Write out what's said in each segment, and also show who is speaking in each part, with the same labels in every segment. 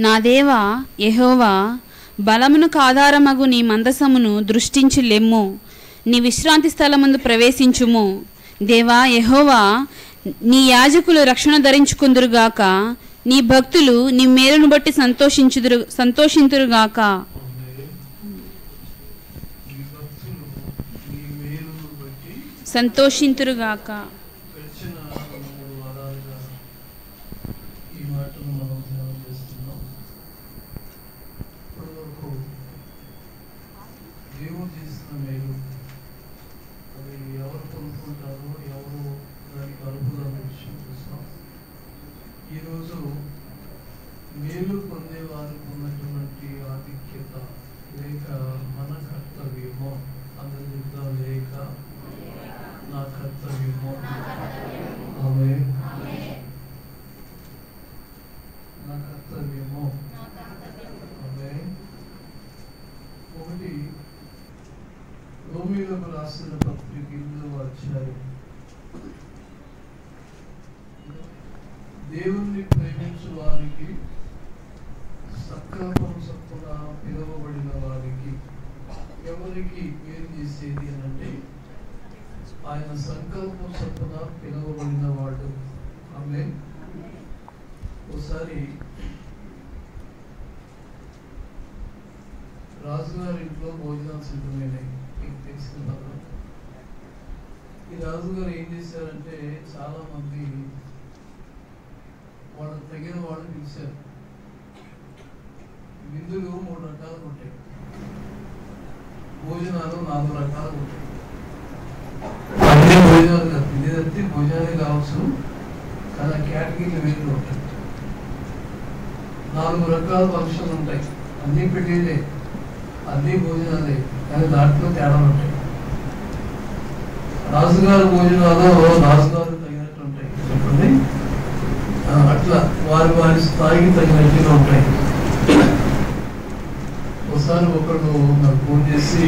Speaker 1: నా దేవా యెహోవా బలమును కాధారమగు నీ మందసమును దృష్టించి లెమ్ము నీ విశ్రాంతి స్థలమందు ప్రవేశించుము దేవా యెహోవా నీ యాజకులు రక్షణ ధరించుకుందురుగాక నీ భక్తులు నీ మేలును బట్టి సంతోషించుదురు సంతోషింతురుగాక
Speaker 2: ఈ భక్తులు ఈ మేలును బట్టి
Speaker 1: సంతోషింతురుగాక
Speaker 2: గడిచిన మూడు వారాలుగా ఈ మాటను మనం ధ్యానం చేస్తున్నాం ఇప్పటి వరకు దేవుడు చేసిన మేలు అది ఎవరు పొందుకుంటారో ఎవరు దానికి అర్హులన్న విషయం చూస్తాం ఈరోజు మేలు పొందే వారికి ఉన్నటువంటి ఆధిక్యత లేక మన కర్తవ్యమో అందరి చెప్తాం లేక నా కర్తవ్యము ఆమె నా కర్తవ్యము ఆమె ఒకటి రోమిలకు రాసిన పత్రిక ఎనిమిదవ అధ్యాయం దేవుణ్ణి ప్రేమించు వారికి సకల్పం చొప్పున పిలువబడిన వారికి ఎవరికి ఏం చేసేది అని అంటే ఆయన సంకల్పం చొప్పున పిలువబడిన వాడు ఆమె ఒకసారి రాజుగారి ఇంట్లో భోజనాలు సిద్ధమైనాయి మీకు తెలిసిన కదా ఈ రాజుగారు ఏం చేశారంటే చాలా మంది వాళ్ళకి తగిన వాళ్ళు పిలిచారు విందులు మూడు రకాలు ఉంటాయి భోజనాలు నాలుగు రకాలు ఉంటాయి అన్ని భోజనాలు కాదు తినేదంటే భోజనాలే కావచ్చు కానీ ఆ కేటగిరీలు వేరు ఉంటాయి నాలుగు రకాల ఫంక్షన్లు ఉంటాయి అన్ని పెట్టేదే అన్ని భోజనాలే కానీ దాంట్లో తేడాలు ఉంటాయి రాజుగారి భోజనాలు రాజుగారు తగినట్టు ఉంటాయి చెప్పండి ఆ, అట్లా వారి వారి స్థాయికి తగినట్టుగా ఉంటాయి ఒకసారి ఒకడు నాకు ఫోన్ చేసి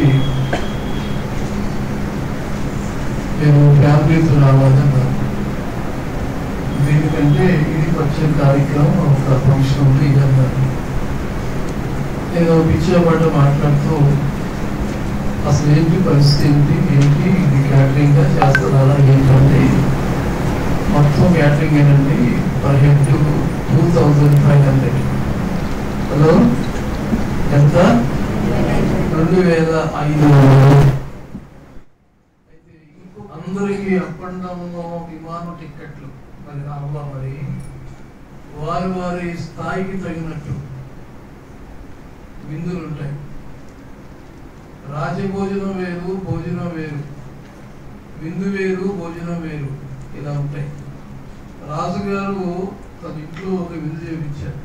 Speaker 2: నేను ఫ్యామిలీతో రావాలన్నారు దీనికంటే ఇది వచ్చే కార్యక్రమం ఒక ఫంక్షన్ ఉంది ఇది అన్నారు నేను పిచ్చబడ్డ మాట్లాడుతూ అసలు ఏంటి పరిస్థితి ఏంటి ఏంటి ఇది క్యాటరింగ్ గా చేస్తున్నారా ఏంటంటే మొత్తం క్యాటరింగ్ ఏంటండి per head two thousand five hundred hello ఎంత రెండు వేల ఐదు వందలు అయితే అందరికీ అప్ అండ్ డౌన్ విమాన టిక్కెట్లు మరి రావా మరి వారి వారి స్థాయికి తగినట్టు విందులు ఉంటాయి రాజభోజనం వేరు భోజనం వేరు విందు వేరు భోజనం వేరు ఇలా ఉంటాయి రాజుగారు తన ఇంట్లో ఒక విందు చేయించారు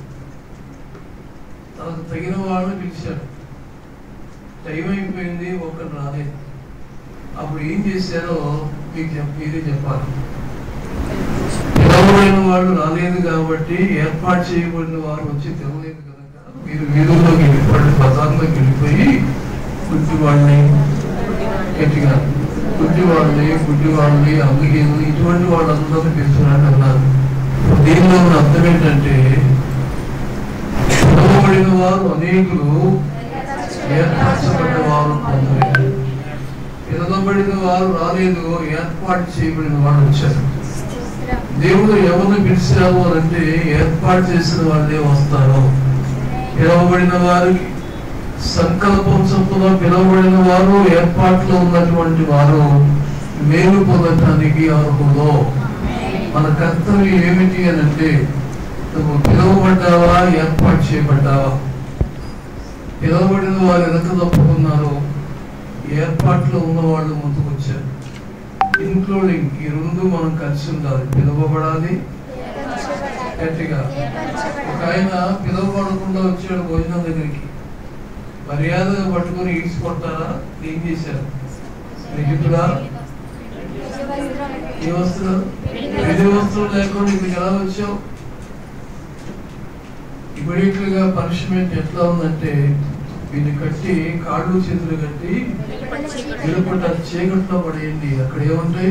Speaker 2: తనకు తగిన వాళ్ళని పిలిచాడు టైం అయిపోయింది ఒకరు రాలేదు అప్పుడు ఏం చేశారో మీకు చెప్ మీరే చెప్పాలి పిలవబడిన వాళ్ళు రాలేదు కాబట్టి ఏర్పాటు చేయబడిన వారు వచ్చి తెలవలేదు కనుక మీరు వీధుల్లోకి వెళ్ళిపోయి బజార్లోకి వెళ్ళిపోయి గుడ్డి వాళ్ళని గట్టిగా గుడ్డి వాళ్ళని గుడ్డి వాళ్ళని అంగీలు ఇటువంటి వాళ్ళందరినీ పిలుచున్నాడు అన్నారు దీనిలో ఉన్న అర్థం ఏంటంటే పిలవబడిన వారు అనేకులు ఏర్పరచబడ్డ వారు కొందరు పిలవబడిన వారు రాలేదు ఏర్పాటు చేయబడిన వారు వచ్చారు దేవుడు ఎవరిని పిలిచారు అని అంటే ఏర్పాటు చేసిన వాళ్ళే వస్తారు పిలవబడిన వారికి సంకల్పం చొప్పున పిలవబడిన వారు ఏర్పాట్లో ఉన్నటువంటి వారు మేలు పొందటానికి అర్హులు మన కర్తవ్యం ఏమిటి అని అంటే నువ్వు పిలువబడ్డావా ఏర్పాటు చేయబడ్డావా పిలువబడిన వారు ఎంత తప్పుకున్నారు ఏర్పాట్లో ఉన్న వాళ్ళు ముందుకొచ్చారు ఇన్క్లూడింగ్ ఈ రెండు మనం కలిసి ఉండాలి పిలువబడాలి గట్టిగా ఒక ఆయన పిలువబడకుండా వచ్చాడు భోజనం దగ్గరికి మర్యాదగా పట్టుకొని ఈడ్చి కొట్టారా ఏం చేశారు స్నేహితుడా ఏ వస్తువులు పెళ్లి వస్తువులు లేకుండా ఇక్కడికి ఎలా వచ్చావు ఇమీడియట్ గా పనిష్మెంట్ ఎట్లా ఉందంటే వీళ్ళు కట్టి కాళ్ళు చేతులు కట్టి వెలుపట చీకట్లో పడేయండి అక్కడ ఏముంటాయి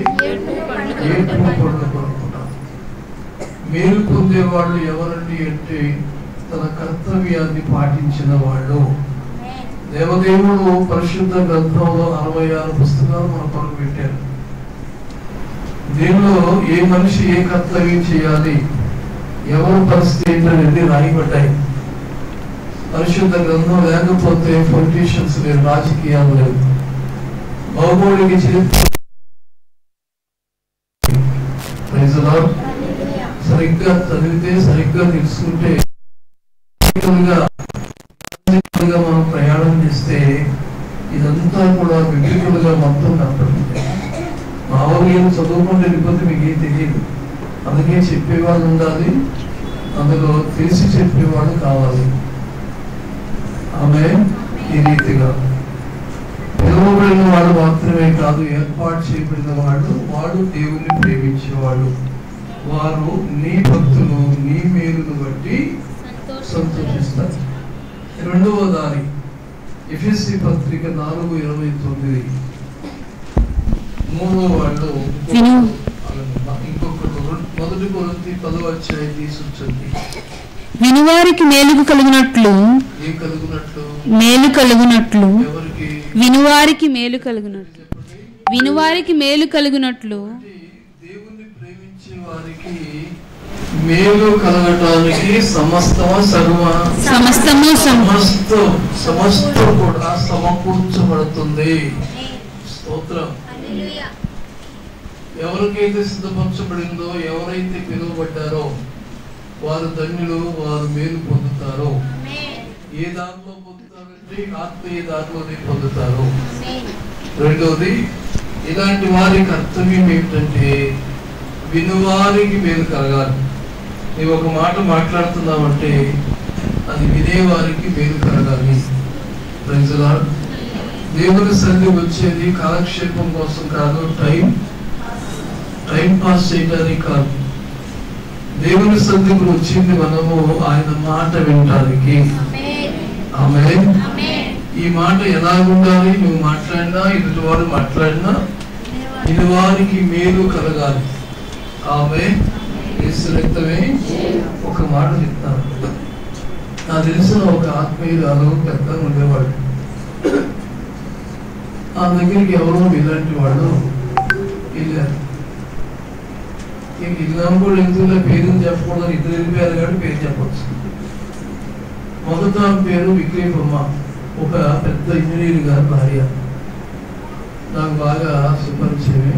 Speaker 2: ఏడుపు పళ్ళు కొనుక్కుంటాం మేలు పొందే వాళ్ళు ఎవరండి అంటే తన కర్తవ్యాన్ని పాటించిన వాళ్ళు దేవదేవుడు పరిశుద్ధ గ్రంథంలో అరవై ఆరు పుస్తకాలు మన కొరకు పెట్టారు దీనిలో ఏ మనిషి ఏ కర్తవ్యం చేయాలి ఎవరి పరిస్థితి ఏంటనేది రాయబడ్డాయి పరిశుద్ధ గ్రంథం లేకపోతే పొలిటీషియన్స్ లేరు రాజకీయాలు లేవు భౌగోళిక చరిత్ర Praise the Lord. సరిగ్గా చదివితే సరిగ్గా తెలుసుకుంటే practical-గా, practical-గా మనం ప్రయాణం చేస్తే ఇదంతా కూడా బిబ్లికల్గా మొత్తం కనపడుతుంది మామూలుగా చదువుకుంటే వెళ్ళిపోతే మీకు ఏం తెలియదు అందుకే చెప్పేవాళ్ళు ఉండాలి అందులో తెలిసి చెప్పేవాళ్ళు కావాలి ఆమె ఈ రీతిగా పిలువబడిన వాడు మాత్రమే కాదు ఏర్పాటు చేయబడిన వాడు వాడు దేవుని ప్రేమించేవాడు వారు నీ భక్తులు నీ మేలును బట్టి సంతోషిస్తారు రెండవ దారి ఎఫ్ఎస్సి పత్రిక నాలుగు ఇరవై తొమ్మిది మూడవ వాళ్ళు
Speaker 1: విను.
Speaker 2: ఇంకొకటి మొదటి కొరింథీ పదో అధ్యాయం తీసుకొచ్చండి
Speaker 1: వినువారికి మేలుకు కలిగినట్లు
Speaker 2: ఏం కలుగునట్లు
Speaker 1: మేలు కలుగునట్లు
Speaker 2: ఎవరికి
Speaker 1: వినువారికి మేలు కలుగునట్లు
Speaker 2: చెప్పండి
Speaker 1: వినువారికి మేలు కలుగునట్లు
Speaker 2: అంటే దేవుణ్ణి ప్రేమించే వారికి మేలు కలగటానికి సమస్తమ సర్వ
Speaker 1: సమస్తము సం-
Speaker 2: సమస్తం సమస్తం కూడా సమకూర్చబడుతుంది స్తోత్రం ఎవరికైతే సిద్ధపరచబడిందో ఎవరైతే పిలువబడ్డారో వారు ధన్యులు వారు మేలు పొందుతారో ఏ దారిలో పొందుతారంటే ఆత్మీయ దారిలోనే పొందుతారు రెండవది ఇలాంటి వారి కర్తవ్యం ఏమిటంటే వినువారికి మేలు కలగాలి నీవు ఒక మాట మాట్లాడుతున్నావంటే అది వినేవారికి మేలు కలగాలి Praise the Lord. దేవుని సన్నిధి వచ్చేది కాలక్షేపం కోసం కాదు టైం టైం పాస్ చేయడానికి కాదు దేవుని సన్నిధికి వచ్చింది మనము ఆయన మాట వినటానికి ఆమె ఈ మాట ఎలా ఉండాలి నువ్వు మాట్లాడినా ఎదుటి వాడు మాట్లాడినా ఇది వారికి మేలు కలగాలి ఆమె యేసు రక్తమే ఒక మాట చెప్తాను నాకు తెలిసిన ఒక ఆత్మీయురాలు పెద్ద ఉండేవాడు ఆ దగ్గరికి ఎవరో ఇలాంటి వాళ్ళు వెళ్ళారు ఇంక ఇల్లాం కూడా ఎందుకు పేరు చెప్పకూడదు ఇద్దరు వెళ్ళిపోయారు కాబట్టి పేరు చెప్పచ్చు మొదట ఆమె పేరు విక్రయమ్మ ఒక పెద్ద ఇంజనీర్ గారి భార్య నాకు బాగా సుపరిచయమే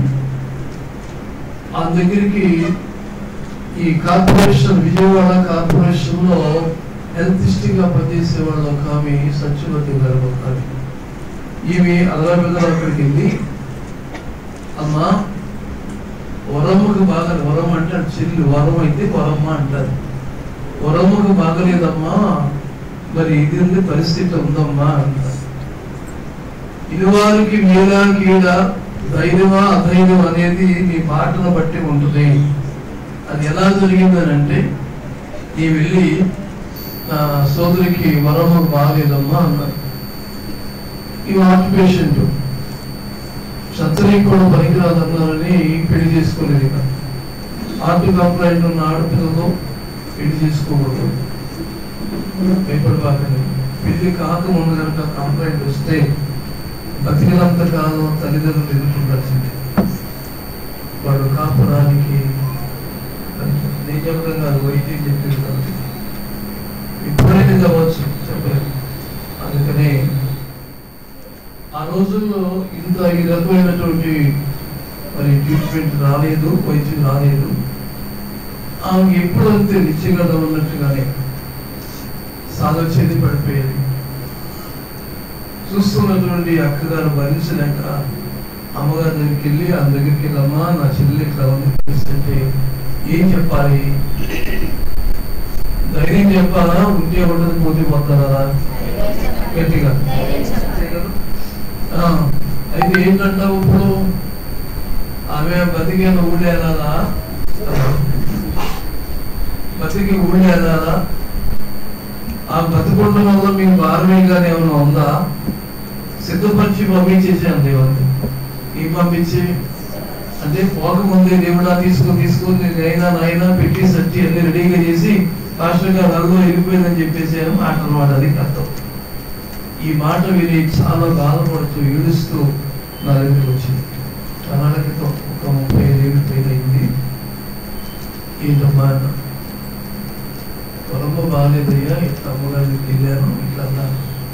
Speaker 2: ఆ దగ్గరికి ఈ కార్పొరేషన్ విజయవాడ కార్పొరేషన్ లో హెల్తిస్ట్ గా పనిచేసే వాళ్ళు ఒక ఆమె సత్యవతి గారు ఒక ఆమె. ఈమె అల్లబెల్లలు అక్కడికి వెళ్ళి అమ్మా వరమ్మకు బాగా వరం అంటే అది చెల్లి వరం అయితే వరమ్మ అంటారు వరమ్మకు బాగలేదమ్మా మరి ఇది ఉంది పరిస్థితి ఉందమ్మా అంటారు ఇది వారికి మేలా కీడా ధైర్యమా అధైర్యం అనేది నీ మాటను బట్టి ఉంటుంది అది ఎలా జరిగిందని అంటే నీ వెళ్ళి ఆ, సోదరికి వరము బాగలేదమ్మా అన్నారు ఈ హార్ట్ పేషెంట్ క్షత్రియ కూడా పనికిరాదన్నారని పెళ్లి చేసుకోలేదు ఇక హార్ట్ కంప్లైంట్ ఉన్న ఆడపిల్లలు పెళ్లి చేసుకోకూడదు భయపడబాకండి పెళ్లి కాకముందు కనుక కంప్లైంట్ వస్తే బతికినంత కాలం తల్లిదండ్రులు ఎదుర్కొండాల్సిందే వాడు కాపురానికి నిజంగా కాదు వైద్యం చెప్పింది కాబట్టి ఇప్పుడైనా కావచ్చు చెప్పలేదు అందుకని ఆ రోజుల్లో ఇంత ఈ రకమైనటువంటి మరి ట్రీట్మెంట్ రాలేదు వైద్యం రాలేదు ఆమె ఎప్పుడంతే నిశ్చయగత ఉన్నట్టుగానే సాగొచ్చేది పడిపోయేది చూస్తున్నటువంటి అక్కగారు భరించలేక అమ్మగారి దగ్గరికి వెళ్ళి ఆ దగ్గరికి వెళ్ళమ్మా నా చెల్లి ఇట్లా ఉంది అంటే ఏం చెప్పాలి ధైర్యం చెప్పాలా ఉంటే ఉండదు పోతే పోతారా గట్టిగా అంతే కదా? ఆ, అయితే ఏంటంటావు ఇప్పుడు ఆమె బతికే ఊళ్ళేదా బతికి ఊళ్ళేదా ఆ బతికుండడం వల్ల మీకు భారమే కానీ ఏమైనా ఉందా సిద్ధపరిచి పంపించేసాను దేవుని ఈ పంపించి అంటే పోకముందే దేవుడా తీసుకొని తీసుకొని నేను అయినా నాయనా పెట్టి సచ్చి అన్ని రెడీగా చేసి పాస్టర్ గారు అల్లు వెళ్ళిపోయిందని చెప్పేసి మాట అన్నమాట అది అర్థం ఈ మాట విని చాలా బాధపడుతూ ఏడుస్తూ నా దగ్గరికి వచ్చింది చాలా క్రితం ఒక ముప్పై ఐదు పైన అయింది ఏంటమ్మా అన్న పొలంలో బాగాలేదయ్యా అమ్మగారికి వెళ్ళాను ఇట్లా అన్నాను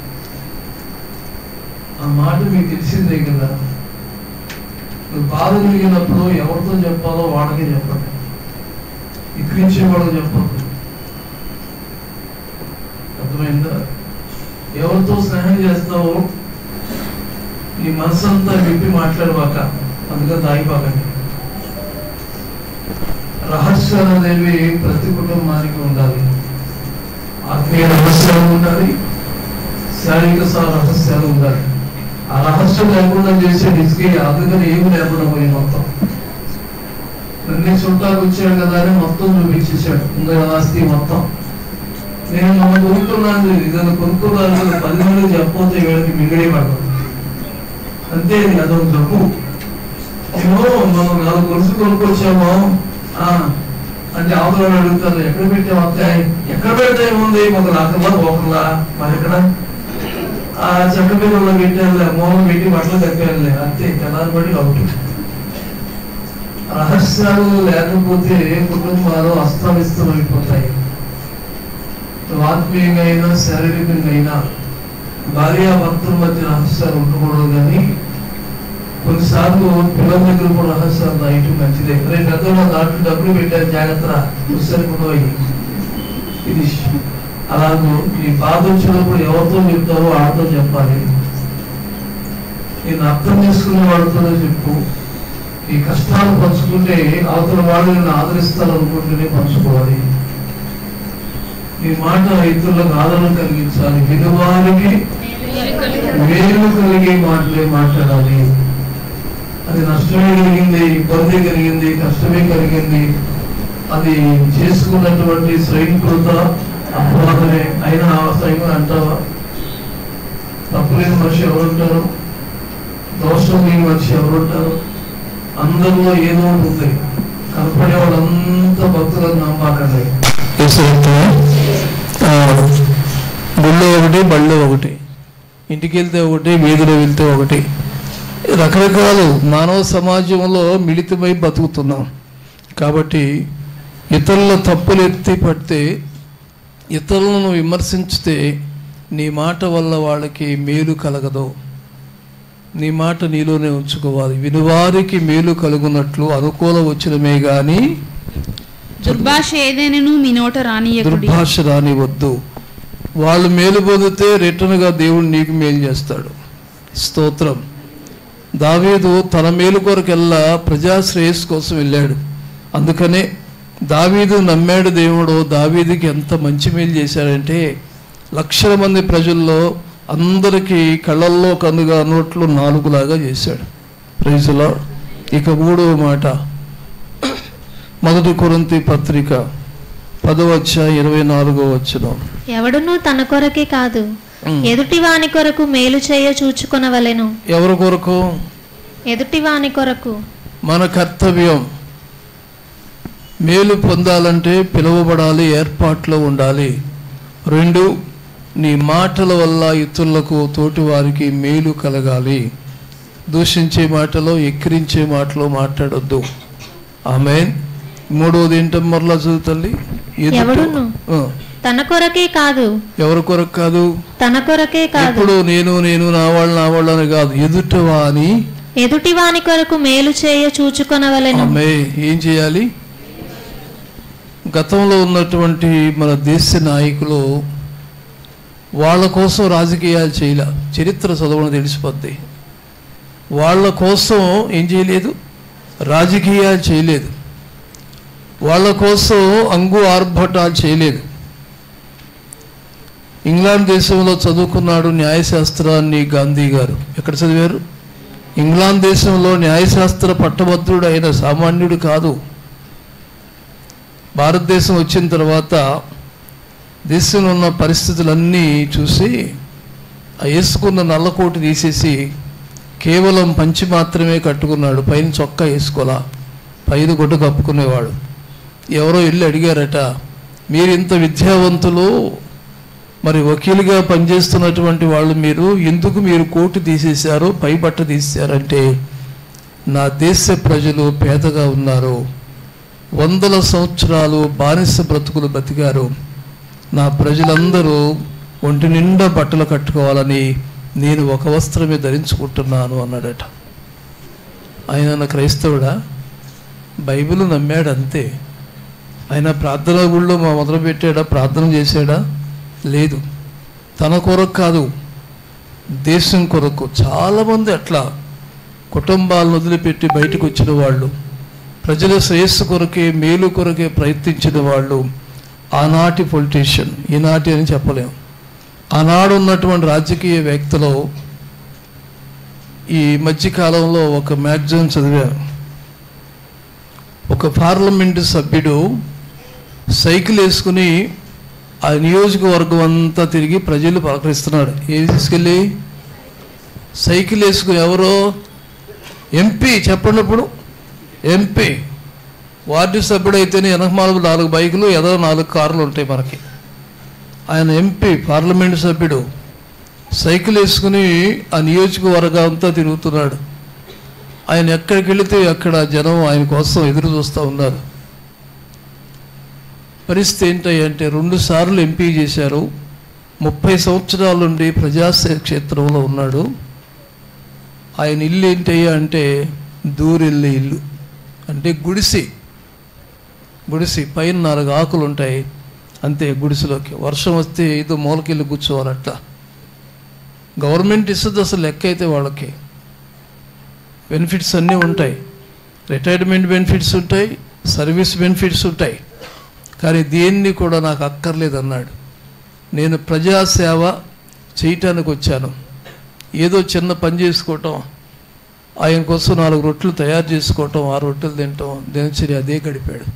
Speaker 2: ఆ మాట మీకు తెలిసిందే కదా నువ్వు బాధ కలిగినప్పుడు ఎవరితో చెప్పాలో వాళ్ళకే చెప్పండి ఇక్కడించే వాళ్ళకి చెప్పండి అర్థమైందా ఎవరితో స్నేహం చేస్తావో నీ మనసు అంతా విప్పి మాట్లాడవాక అందుకని తాగిపోకండి రహస్యాలు అనేవి ప్రతి కుటుంబానికి ఉండాలి ఆత్మీయ రహస్యాలు ఉండాలి శారీరక స- రహస్యాలు ఉండాలి ఆ రహస్యం లేకుండా చేసే నిజకి అందుకని ఏమి లేకుండా పోయి మొత్తం నన్ను చుట్టాలు వచ్చాడు కదా అని మొత్తం చూపించేశాడు ఇంకా ఆస్తి మొత్తం నేను మనం కొనుక్కున్నాను ఇదని కొనుక్కున్నాను కదా పది మంది చెప్పకపోతే వీళ్ళకి మిగిడే పడదు అంతే ఇది అదొక జబ్బు ఏమో మనం నాలుగు గొలుసు కొనుక్కొచ్చామో ఆ, అంటే అవతల అడుగుతారు ఎక్కడ పెట్టాము అత్తాయి ఎక్కడ పెడితే ఏముంది ఒక లాకర్లా పోకర్లా మరి ఎక్కడ ఆ చెక్క పిల్లల్లో పెట్టారులే మూలం పెట్టి బట్టలు తప్పారులే అంతే కదా బట్టి అవుట్ రహస్యాలు లేకపోతే కుటుంబాలు అస్తవ్యస్తం అయిపోతాయి ఆత్మీయంగా అయినా శారీరకంగా అయినా భార్యాభర్తల మధ్య రహస్యాలు ఉండకూడదు కానీ కొన్నిసార్లు పిల్లల దగ్గర కూడా రహస్యాలు దాయటం మంచిదే రేపు పెద్దలు దాంట్లో డబ్బులు పెట్టారు జాగ్రత్త చూసరికుండా ఇది అలాగూ ఈ బాధ వచ్చినప్పుడు ఎవరితో చెప్తారో వాళ్ళతో చెప్పాలి నేను అర్థం చేసుకునే వాళ్ళతోనే చెప్పు ఈ కష్టాలు పంచుకుంటే అవతల వాళ్ళు నేను ఆదరిస్తారు అనుకుంటేనే పంచుకోవాలి ఈ మాట ఇతరులకు ఆదరణ కలిగించాలి విలువానికి మేలు కలిగే మాటలే మాట్లాడాలి అది నష్టమే కలిగింది ఇబ్బంది కలిగింది కష్టమే కలిగింది అది చేసుకున్నటువంటి స్వయంకృత అపరాధమే అయినా స్వయం అంటావా తప్పులేని మనిషి ఎవరుంటారు దోషం లేని మనిషి ఎవరుంటారు అందరిలో ఏదో ఒకటి ఉంది కనపడే వాళ్ళంతా భక్తులను నమ్మాకండి
Speaker 3: గుళ్ళో ఒకటి బళ్ళో ఒకటి ఇంటికి వెళ్తే ఒకటి వీధిలో వెళ్తే ఒకటి రకరకాలు మానవ సమాజంలో మిళితమై బతుకుతున్నాం కాబట్టి ఇతరుల తప్పులు ఎత్తి పడితే ఇతరులను విమర్శించితే నీ మాట వల్ల వాళ్ళకి మేలు కలగదు నీ మాట నీలోనే ఉంచుకోవాలి వినువారికి మేలు కలుగునట్లు అనుకూల వచ్చినమే గాని
Speaker 1: దుర్భాష ఏదైనను మీ నోట రానియకుడి
Speaker 3: దుర్భాష రానివద్దు వాళ్ళు మేలు పొందితే రిటర్న్గా దేవుడు నీకు మేలు చేస్తాడు స్తోత్రం దావీదు తన మేలు కొరకెల్లా ప్రజాశ్రేయస్ కోసం వెళ్ళాడు అందుకనే దావీదు నమ్మాడు దేవుడు దావీదుకి ఎంత మంచి మేలు చేశాడంటే లక్షల మంది ప్రజల్లో అందరికీ కళ్ళల్లో కన్నుగా నోట్లు నాలుగులాగా చేశాడు ప్రైజులో ఇక మూడవ మాట మొదటి కొరింథీ పత్రిక పదవచ్చ ఇరవై నాలుగో వచ్చిన
Speaker 4: ఎవడును తన కొరకే కాదు ఎదుటి వాని కొరకు మేలు చేయ చూచుకొనవలెను
Speaker 3: ఎవరి కొరకు
Speaker 4: ఎదుటి వాని కొరకు
Speaker 3: మన కర్తవ్యం మేలు పొందాలంటే పిలువబడాలి ఏర్పాట్లో ఉండాలి రెండు నీ మాటల వల్ల ఇతరులకు తోటి వారికి మేలు కలగాలి దూషించే మాటలో ఎక్కిరించే మాటలో మాట్లాడొద్దు ఆమె మూడవది ఏంటో మరలా చదువుతల్లి ఎదుటి-
Speaker 4: ఎవడును?
Speaker 3: ఆ,
Speaker 4: తన కొరకే కాదు
Speaker 3: ఎవరి కొరకు కాదు
Speaker 4: తన కొరకే కాదు
Speaker 3: ఇప్పుడు నేను నేను నా వాళ్ళు నా వాళ్ళు అని కాదు ఎదుటవా అని
Speaker 4: ఎదుటి వాని కొరకు మేలు చేయ చూచుకొనవలెను
Speaker 3: ఆమె ఏం చేయాలి గతంలో ఉన్నటువంటి మన దేశ నాయకులు వాళ్ళ కోసం రాజకీయాలు చేయలే చరిత్ర చదవడం తెలిసిపోద్ది వాళ్ళ కోసం ఏం చేయలేదు రాజకీయాలు చేయలేదు వాళ్ళ కోసం అంగు ఆర్భటాలు చేయలేదు ఇంగ్లాండ్ దేశంలో చదువుకున్నాడు న్యాయశాస్త్రాన్ని గాంధీ గారు ఎక్కడ చదివారు ఇంగ్లాండ్ దేశంలో న్యాయశాస్త్ర పట్టభద్రుడు అయిన సామాన్యుడు కాదు భారతదేశం వచ్చిన తర్వాత దేశంలో ఉన్న పరిస్థితులన్నీ చూసి ఆ వేసుకున్న నల్లకోటు తీసేసి కేవలం పంచి మాత్రమే కట్టుకున్నాడు పైన చొక్కా వేసుకోలా పైన గుడ్డ కప్పుకునేవాడు ఎవరో వెళ్ళి అడిగారట మీరు ఇంత విద్యావంతులు మరి వకీలుగా పనిచేస్తున్నటువంటి వాళ్ళు మీరు ఎందుకు మీరు కోటు తీసేశారు పై బట్ట తీసేశారంటే నా దేశ ప్రజలు పేదగా ఉన్నారు వందల సంవత్సరాలు బానిస బ్రతుకులు బతికారు నా ప్రజలందరూ ఒంటి నిండా బట్టలు కట్టుకోవాలని నేను ఒక వస్త్రమే ధరించుకుంటున్నాను అన్నాడట ఆయన నా క్రైస్తవుడా బైబిల్ నమ్మాడు అంతే ఆయన ప్రార్థన గుళ్ళో మా మొదలు పెట్టాడా ప్రార్థన చేశాడా లేదు తన కొరకు కాదు దేశం కొరకు చాలామంది అట్లా కుటుంబాలను వదిలిపెట్టి బయటకు వచ్చిన వాళ్ళు ప్రజల శ్రేయస్సు కొరకే మేలు కొరకే ప్రయత్నించిన వాళ్ళు ఆనాటి పొలిటీషియన్ ఈనాటి అని చెప్పలేం ఆనాడు ఉన్నటువంటి రాజకీయ వ్యక్తులు ఈ మధ్యకాలంలో ఒక మ్యాగజైన్ చదివాను ఒక పార్లమెంటు సభ్యుడు సైకిల్ వేసుకుని ఆ నియోజకవర్గం అంతా తిరిగి ప్రజలు పలకరిస్తున్నాడు ఏది తీసుకెళ్ళి సైకిల్ వేసుకుని ఎవరో ఎంపీ చెప్పండి ఇప్పుడు ఎంపీ వార్డు సభ్యుడు అయితేనే వెనకమాలకు నాలుగు బైకులు ఏదో నాలుగు కార్లు ఉంటాయి మనకి ఆయన ఎంపీ పార్లమెంటు సభ్యుడు సైకిల్ వేసుకుని ఆ నియోజకవర్గం అంతా తిరుగుతున్నాడు ఆయన ఎక్కడికి వెళితే అక్కడ జనం ఆయన కోసం ఎదురు చూస్తూ ఉన్నారు పరిస్థితి ఏంటంటే రెండు సార్లు ఎంపీ చేశారు ముప్పై సంవత్సరాల నుండి ప్రజాసేవ క్షేత్రంలో ఉన్నాడు ఆయన ఇల్లు ఏంటయ్యా అంటే దూరిల్లు ఇల్లు అంటే గుడిసి గుడిసి పైన నాలుగు ఆకులు ఉంటాయి అంతే గుడిసెలోకి వర్షం వస్తే ఏదో మూలకెళ్ళి కూర్చోవాలట గవర్నమెంట్ ఇస్తుంది అసలు లెక్క అయితే వాళ్ళకి బెనిఫిట్స్ అన్నీ ఉంటాయి రిటైర్మెంట్ బెనిఫిట్స్ ఉంటాయి సర్వీస్ బెనిఫిట్స్ ఉంటాయి కానీ దేన్ని కూడా నాకు అక్కర్లేదు అన్నాడు నేను ప్రజాసేవ చేయటానికి వచ్చాను ఏదో చిన్న పని చేసుకోవటం ఆయన కోసం నాలుగు రొట్టెలు తయారు చేసుకోవటం ఆ రొట్టెలు తినటం దినచర్య అదే గడిపాడు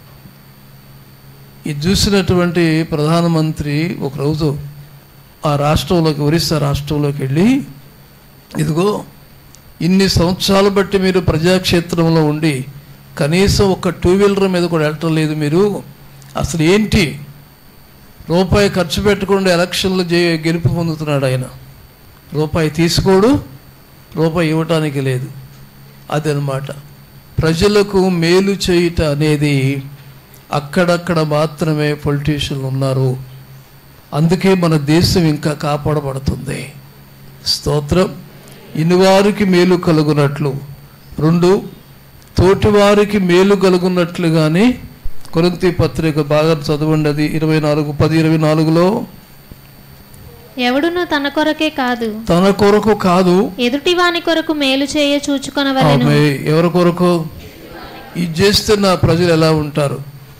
Speaker 3: ఇది చూసినటువంటి ప్రధానమంత్రి ఒకరోజు ఆ రాష్ట్రంలోకి ఒరిస్సా రాష్ట్రంలోకి వెళ్ళి ఇదిగో ఇన్ని సంవత్సరాలు బట్టి మీరు ప్రజాక్షేత్రంలో ఉండి కనీసం ఒక టూ వీలర్ మీద కూడా వెళ్ళటం లేదు మీరు అసలు ఏంటి రూపాయి ఖర్చు పెట్టకుండా ఎలక్షన్లు జే గెలుపు పొందుతున్నాడు ఆయన రూపాయి తీసుకోడు రూపాయి ఇవ్వటానికి లేదు అదనమాట ప్రజలకు మేలు చేయుట అనేది అక్కడక్కడ మాత్రమే పొలిటీషియన్లు ఉన్నారు అందుకే మన దేశం ఇంకా కాపాడబడుతుంది స్తోత్రం ఇనివారికి మేలు కలుగునట్లు రెండు తోటివారికి మేలు కలుగునట్లుగానే కొరింతి పత్రిక బాగా చదవండి అది ఇరవై నాలుగు పది ఇరవై నాలుగులో
Speaker 4: ఎవడును తన కొరకే కాదు
Speaker 3: తన కొరకు కాదు
Speaker 4: ఎదుటి వాని కొరకు మేలు చేయ చూచుకొనవలెను
Speaker 3: ఆమె ఎవరి కొరకు ఇది చేస్తే నా ప్రజలు ఎలా ఉంటారు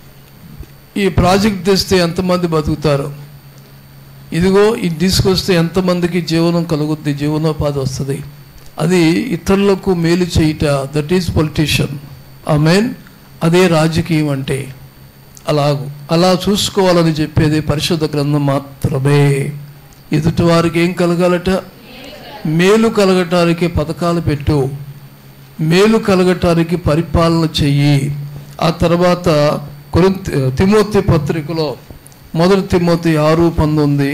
Speaker 3: ఈ ప్రాజెక్ట్ తెస్తే ఎంతమంది బతుకుతారు ఇదిగో ఇది తీసుకొస్తే ఎంతమందికి జీవనం కలుగుద్ది జీవనోపాధి వస్తుంది అది ఇతరులకు మేలు చేయుట దట్ ఈజ్ పొలిటీషియన్ ఆ మెయిన్ అదే రాజకీయం అంటే అలాగు అలా చూసుకోవాలని చెప్పేది పరిశుద్ధ గ్రంథం మాత్రమే ఎదుటి వారికి ఏం కలగాలట మేలు కలగటానికి పథకాలు పెట్టు మేలు కలగటానికి పరిపాలన చెయ్యి ఆ తర్వాత కొరింథీ తిమోతి పత్రికలో మొదటి తిమోతి ఆరు పంతొమ్మిది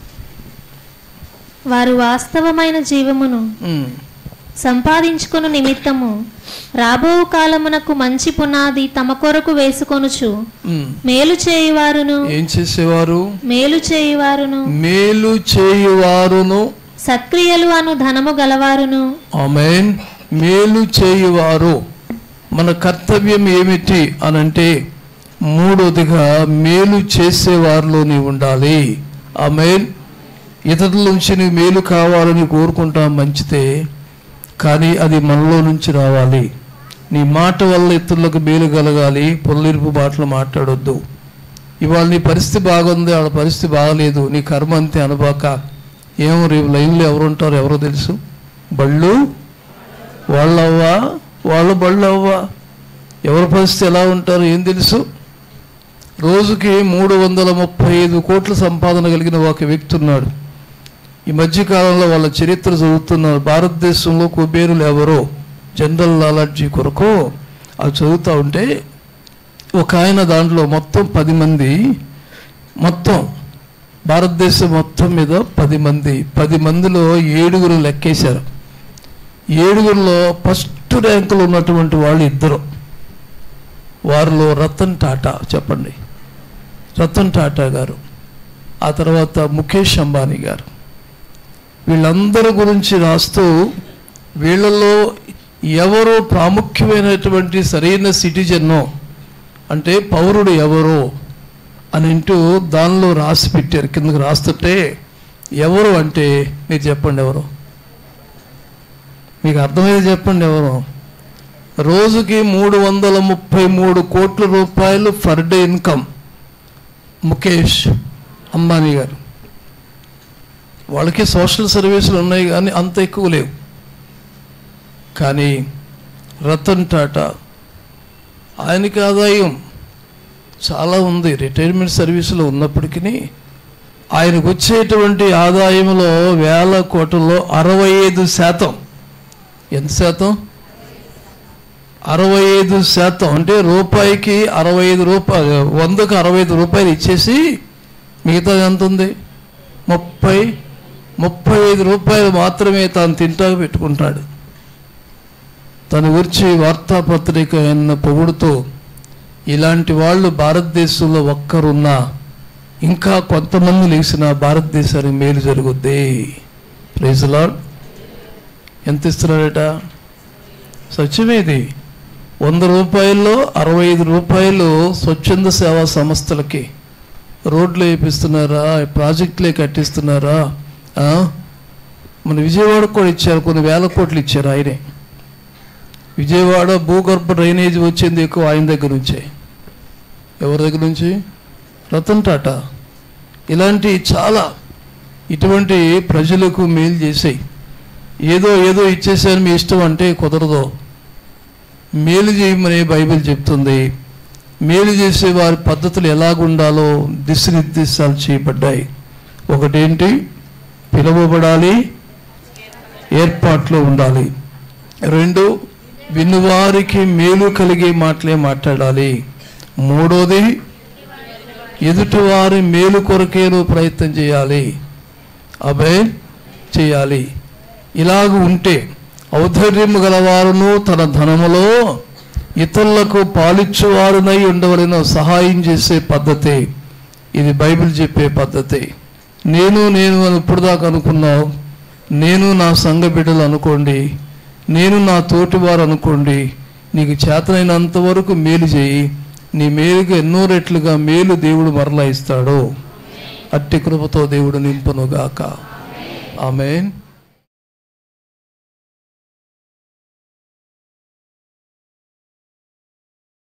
Speaker 4: వారు వాస్తవమైన జీవమును
Speaker 3: ఉమ్,
Speaker 4: సంపాదించుకొను నిమిత్తము రాబో కాలమునకు మంచి పునాది తమ కొరకు వేసుకొనుచు
Speaker 3: ఉమ్.
Speaker 4: మేలు చేయువారును
Speaker 3: ఏం చేసేవారు
Speaker 4: మేలు చేయువారును
Speaker 3: మేలు చేయువారును
Speaker 4: సత్క్రియలు అను ధనము గలవారును
Speaker 3: ఆమెన్ మేలు చేయువారు మన కర్తవ్యం ఏమిటి అనంటే మూడోదిగా మేలు చేసేవారిలో నీవు ఉండాలి ఆమెన్ ఇతరుల నుంచి నీవు మేలు కావాలని కోరుకుంటాం మంచిదే కానీ అది మనలో నుంచి రావాలి నీ మాట వల్ల ఇతరులకు మేలు కలగాలి పొల్లిరుపు మాటలు మాట్లాడొద్దు ఇవాళ నీ పరిస్థితి బాగుంది వాళ్ళ పరిస్థితి బాగలేదు నీ కర్మ అంతే అనుబాక ఏమో రేపు లైన్లో ఎవరు ఉంటారో ఎవరో తెలుసు బళ్ళు వాళ్ళవ్వా వాళ్ళ బళ్ళు అవ్వా ఎవరి పరిస్థితి ఎలా ఉంటారో ఏం తెలుసు రోజుకి మూడు వందల ముప్పై ఐదు కోట్ల సంపాదన కలిగిన ఒక వ్యక్తి ఉన్నాడు ఈ మధ్యకాలంలో వాళ్ళ చరిత్ర చదువుతున్నారు భారతదేశంలో కుబేరులు ఎవరో జనరల్ నాలెడ్జీ కొరకు అవి చదువుతూ ఉంటే ఒక ఆయన దాంట్లో మొత్తం పది మంది మొత్తం భారతదేశం మొత్తం మీద పది మంది పది మందిలో ఏడుగురు లెక్కేశారు ఏడుగురిలో ఫస్ట్ ర్యాంకులో ఉన్నటువంటి వాళ్ళు ఇద్దరు వారిలో రతన్ టాటా చెప్పండి రతన్ టాటా గారు ఆ తర్వాత ముఖేష్ అంబానీ గారు వీళ్ళందరి గురించి రాస్తూ వీళ్ళలో ఎవరు ప్రాముఖ్యమైనటువంటి సరైన సిటిజన్నో అంటే పౌరుడు ఎవరు అని అంటూ దానిలో రాసి పెట్టారు కిందకు రాస్తుంటే ఎవరు అంటే మీరు చెప్పండి ఎవరు మీకు అర్థమయ్యేది చెప్పండి ఎవరు రోజుకి మూడు వందల ముప్పై మూడు కోట్ల రూపాయలు per day income Mukesh Ambani garu వాళ్ళకి సోషల్ సర్వీసులు ఉన్నాయి కానీ అంత ఎక్కువ లేవు కానీ రతన్ టాటా ఆయనకి ఆదాయం చాలా ఉంది రిటైర్మెంట్ సర్వీసులో ఉన్నప్పటికీ ఆయనకు వచ్చేటువంటి ఆదాయంలో వేల కోట్లలో అరవై ఐదు శాతం ఎంత శాతం అరవై ఐదు శాతం అంటే రూపాయికి అరవై ఐదు రూపాయలు వందకు అరవై ఐదు రూపాయలు ఇచ్చేసి మిగతాది ఎంత ఉంది ముప్పై ముప్పై ఐదు రూపాయలు మాత్రమే తాను తింటా పెట్టుకుంటాడు తన గురించి వార్తాపత్రిక ఎన్న పొగుడుతూ ఇలాంటి వాళ్ళు భారతదేశంలో ఒక్కరున్నా ఇంకా కొంతమంది లేచిన భారతదేశానికి మేలు జరుగుద్ది ప్రైజ్ లాడ్ ఎంత ఇస్తున్నాడట సత్యమేది వంద రూపాయల్లో అరవై ఐదు రూపాయలు స్వచ్ఛంద సేవా సంస్థలకి రోడ్లు వేపిస్తున్నారా ప్రాజెక్టులే కట్టిస్తున్నారా ఆ? మన విజయవాడకు కూడా ఇచ్చారు కొన్ని వేల కోట్లు ఇచ్చారు ఆయనే విజయవాడ భూగర్భ డ్రైనేజ్ వచ్చింది ఎక్కువ ఆయన దగ్గర నుంచే ఎవరి దగ్గర నుంచి రతన్ టాటా ఇలాంటి చాలా ఇటువంటి ప్రజలకు మేలు చేసాయి ఏదో ఏదో ఇచ్చేసాను మీ ఇష్టం అంటే కుదరదు మేలు చేయమని బైబిల్ చెప్తుంది మేలు చేసే వారి పద్ధతులు ఎలాగుండాలో దిశనిర్దేశాలు చేయబడ్డాయి ఒకటేంటి పిలువబడాలి ఏర్పాట్లో ఉండాలి రెండు వినువారికి మేలు కలిగే మాటలే మాట్లాడాలి మూడోది ఎదుటివారి మేలు కొరకే నువ్వు ప్రయత్నం చేయాలి అభే చేయాలి ఇలాగ ఉంటే ఔద్ధర్యము గలవారును తన ధనములో ఇతరులకు పాలిచ్చువారునై ఉండవలెను సహాయం చేసే పద్ధతి ఇది బైబిల్ చెప్పే పద్ధతి నేను నేను అని ఇప్పుడు దాకా అనుకున్నావు నేను నా సంఘ బిడ్డలు అనుకోండి నేను నా తోటివారు అనుకోండి నీకు చేతనైనంత వరకు మేలు చేయి నీ మేలుగా ఎన్నో రెట్లుగా మేలు దేవుడు మరలా ఇస్తాడు అట్టి కృపతో దేవుడు నింపునుగాక ఆమెన్